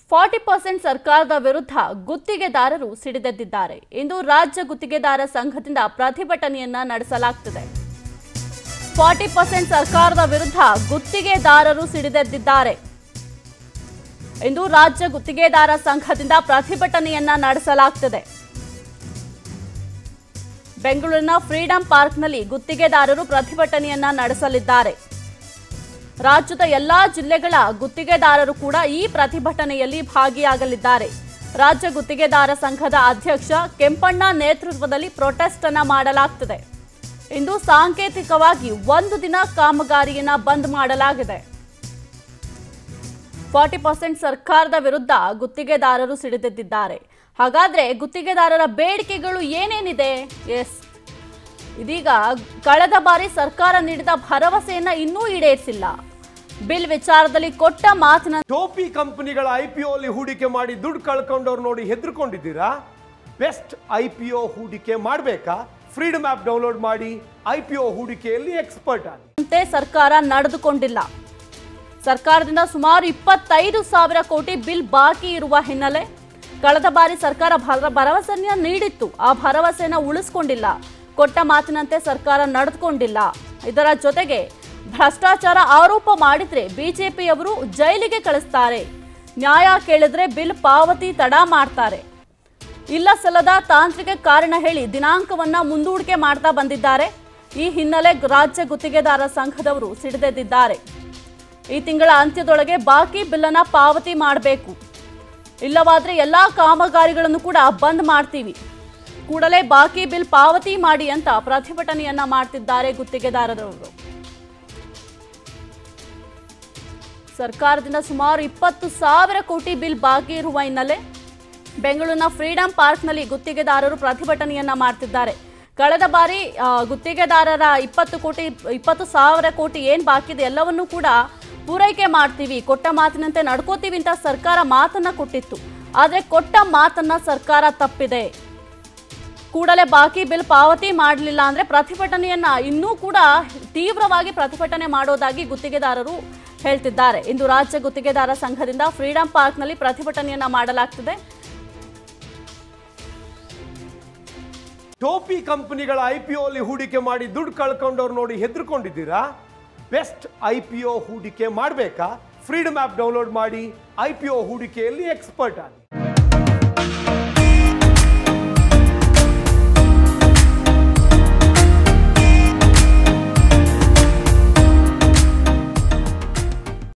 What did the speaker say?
forty percent ಸರ್ಕಾರದ ವಿರುದ್ಧ ಗುತ್ತಿಗೆದಾರರು ಸಿಡಿದೆದ್ದಿದ್ದಾರೆ ಇಂದು ರಾಜ್ಯ ಗುತ್ತಿಗೆದಾರ ಸಂಘದಿಂದ ಪ್ರತಿಭಟನೆಯನ್ನ ನಡೆಸಲಾಗ್ತಿದೆ ಫಾರ್ಟಿ ಪರ್ಸೆಂಟ್ ಸರ್ಕಾರದ ವಿರುದ್ಧ ಗುತ್ತಿಗೆದಾರರು ಸಿಡಿದೆದ್ದಿದ್ದಾರೆ ಇಂದು ರಾಜ್ಯ ಗುತ್ತಿಗೆದಾರ ಸಂಘದಿಂದ ಪ್ರತಿಭಟನೆಯನ್ನ ನಡೆಸಲಾಗ್ತಿದೆ ಬೆಂಗಳೂರಿನ ಫ್ರೀಡಂ ಪಾರ್ಕ್ನಲ್ಲಿ ಗುತ್ತಿಗೆದಾರರು ಪ್ರತಿಭಟನೆಯನ್ನ ನಡೆಸಲಿದ್ದಾರೆ ರಾಜ್ಯದ ಎಲ್ಲಾ ಜಿಲ್ಲೆಗಳ ಗುತ್ತಿಗೆದಾರರು ಕೂಡ ಈ ಪ್ರತಿಭಟನೆಯಲ್ಲಿ ಭಾಗಿಯಾಗಲಿದ್ದಾರೆ ರಾಜ್ಯ ಗುತ್ತಿಗೆದಾರ ಸಂಘದ ಅಧ್ಯಕ್ಷ ಕೆಂಪಣ್ಣ ನೇತೃತ್ವದಲ್ಲಿ ಪ್ರೊಟೆಸ್ಟ್ ಅನ್ನ ಮಾಡಲಾಗ್ತಿದೆ ಇಂದು ಸಾಂಕೇತಿಕವಾಗಿ ಒಂದು ದಿನ ಕಾಮಗಾರಿಯನ್ನ ಬಂದ್ ಮಾಡಲಾಗಿದೆ ಫಾರ್ಟಿ ಪರ್ಸೆಂಟ್ ಸರ್ಕಾರದ ವಿರುದ್ಧ ಗುತ್ತಿಗೆದಾರರು ಸಿಡಿದೆದ್ದಿದ್ದಾರೆ ಹಾಗಾದ್ರೆ ಗುತ್ತಿಗೆದಾರರ ಬೇಡಿಕೆಗಳು ಏನೇನಿದೆ ಎಸ್ ಇದೀಗ ಕಳೆದ ಬಾರಿ ಸರ್ಕಾರ ನೀಡಿದ ಭರವಸೆಯನ್ನ ಇನ್ನೂ ಈಡೇರಿಸಿಲ್ಲ ಬಿಲ್ ವಿಚಾರದಲ್ಲಿ ಕೊಟ್ಟ ಮಾತಿನ ಟೋಪಿ ಕಂಪನಿಗಳ ಐ ಪಿ ಅಲ್ಲಿ ಹೂಡಿಕೆ ಮಾಡಿ ದುಡ್ಡು ಕಳ್ಕೊಂಡವ್ರು ನೋಡಿ ಹೆದರ್ಕೊಂಡಿದ್ದೀರಾ ಬೆಸ್ಟ್ ಐ ಪಿ ಒ ಹೂಡಿಕೆ ಮಾಡಬೇಕಾ ಫ್ರೀಡಮ್ ಆ್ಯಪ್ ಡೌನ್ಲೋಡ್ ಮಾಡಿ ಐ ಪಿ ಒ ಹೂಡಿಕೆಯಲ್ಲಿ ಎಕ್ಸ್ಪರ್ಟ್ ಆಗಿ ಅಂತೆ ಸರ್ಕಾರ ನಡೆದುಕೊಂಡಿಲ್ಲ ಸರ್ಕಾರದಿಂದ ಸುಮಾರು ಇಪ್ಪತ್ತೈದು ಸಾವಿರ ಕೋಟಿ ಬಿಲ್ ಬಾಕಿ ಇರುವ ಹಿನ್ನೆಲೆ ಕಳೆದ ಬಾರಿ ಸರ್ಕಾರ ಭರ- ಭರವಸೆಯನ್ನ ನೀಡಿತ್ತು ಆ ಭರವಸೆಯನ್ನ ಉಳಿಸ್ಕೊಂಡಿಲ್ಲ ಕೊಟ್ಟ ಮಾತಿನಂತೆ ಸರ್ಕಾರ ನಡೆದುಕೊಂಡಿಲ್ಲ ಇದರ ಜೊತೆಗೆ ಭ್ರಷ್ಟಾಚಾರ ಆರೋಪ ಮಾಡಿದ್ರೆ ಬಿಜೆಪಿಯವರು ಜೈಲಿಗೆ ಕಳಿಸ್ತಾರೆ ನ್ಯಾಯ ಕೇಳಿದ್ರೆ ಬಿಲ್ ಪಾವತಿ ತಡ ಮಾಡ್ತಾರೆ ಇಲ್ಲ ಸಲ್ಲದ ತಾಂತ್ರಿಕ ಕಾರಣ ಹೇಳಿ ದಿನಾಂಕವನ್ನ ಮುಂದೂಡಿಕೆ ಮಾಡ್ತಾ ಬಂದಿದ್ದಾರೆ ಈ ಹಿನ್ನೆಲೆ ರಾಜ್ಯ ಗುತ್ತಿಗೆದಾರ ಸಂಘದವರು ಸಿಡಿದೆದ್ದಿದ್ದಾರೆ ಈ ತಿಂಗಳ ಅಂತ್ಯದೊಳಗೆ ಬಾಕಿ ಬಿಲ್ಲನ್ನ ಪಾವತಿ ಮಾಡಬೇಕು ಇಲ್ಲವಾದ್ರೆ ಎಲ್ಲಾ ಕಾಮಗಾರಿಗಳನ್ನು ಕೂಡ ಬಂದ್ ಮಾಡ್ತೀವಿ ಕೂಡಲೇ ಬಾಕಿ ಬಿಲ್ ಪಾವತಿ ಮಾಡಿ ಅಂತ ಪ್ರತಿಭಟನೆಯನ್ನ ಮಾಡ್ತಿದ್ದಾರೆ ಗುತ್ತಿಗೆದಾರರವರು ಸರ್ಕಾರದಿಂದ ಸುಮಾರು ಇಪ್ಪತ್ತು ಸಾವಿರ ಕೋಟಿ ಬಿಲ್ ಬಾಕಿ ಇರುವ ಹಿನ್ನೆಲೆ ಬೆಂಗಳೂರಿನ ಫ್ರೀಡಂ ಪಾರ್ಕ್ನಲ್ಲಿ ಗುತ್ತಿಗೆದಾರರು ಪ್ರತಿಭಟನೆಯನ್ನ ಮಾಡ್ತಿದ್ದಾರೆ ಕಳೆದ ಬಾರಿ ಆ, ಗುತ್ತಿಗೆದಾರರ ಇಪ್ಪತ್ತು ಕೋಟಿ ಇಪ್ಪತ್ತು ಸಾವಿರ ಕೋಟಿ ಏನ್ ಬಾಕಿ ಇದೆ ಎಲ್ಲವನ್ನೂ ಕೂಡ ಪೂರೈಕೆ ಮಾಡ್ತೀವಿ ಕೊಟ್ಟ ಮಾತಿನಂತೆ ನಡ್ಕೋತೀವಿ ಅಂತ ಸರ್ಕಾರ ಮಾತನ್ನ ಕೊಟ್ಟಿತ್ತು ಆದ್ರೆ ಕೊಟ್ಟ ಮಾತನ್ನ ಸರ್ಕಾರ ತಪ್ಪಿದೆ ಕೂಡಲೇ ಬಾಕಿ ಬಿಲ್ ಪಾವತಿ ಮಾಡಲಿಲ್ಲ ಅಂದ್ರೆ ಪ್ರತಿಭಟನೆಯನ್ನ ಇನ್ನೂ ಕೂಡ ತೀವ್ರವಾಗಿ ಪ್ರತಿಭಟನೆ ಮಾಡೋದಾಗಿ ಗುತ್ತಿಗೆದಾರರು ಹೇಳ್ತಿದ್ದಾರೆ ಇಂದು ರಾಜ್ಯ ಗುತ್ತಿಗೆದಾರ ಸಂಘದಿಂದ ಫ್ರೀಡಂ ಪಾರ್ಕ್ನಲ್ಲಿ ಪ್ರತಿಭಟನೆಯನ್ನ ಮಾಡಲಾಗ್ತಿದೆ ಟೋಪಿ ಕಂಪನಿಗಳ ಐ ಪಿ ಅಲ್ಲಿ ಹೂಡಿಕೆ ಮಾಡಿ ದುಡ್ಡು ಕಳ್ಕೊಂಡವ್ರು ನೋಡಿ ಹೆದರ್ಕೊಂಡಿದ್ದೀರಾ ಬೆಸ್ಟ್ ಐ ಪಿ ಒ ಹೂಡಿಕೆ ಮಾಡಬೇಕಾ ಫ್ರೀಡಮ್ ಆ್ಯಪ್ ಡೌನ್ಲೋಡ್ ಮಾಡಿ ಐ ಪಿ ಒ ಹೂಡಿಕೆಯಲ್ಲಿ ಎಕ್ಸ್ಪರ್ಟ್ ಆಗಿ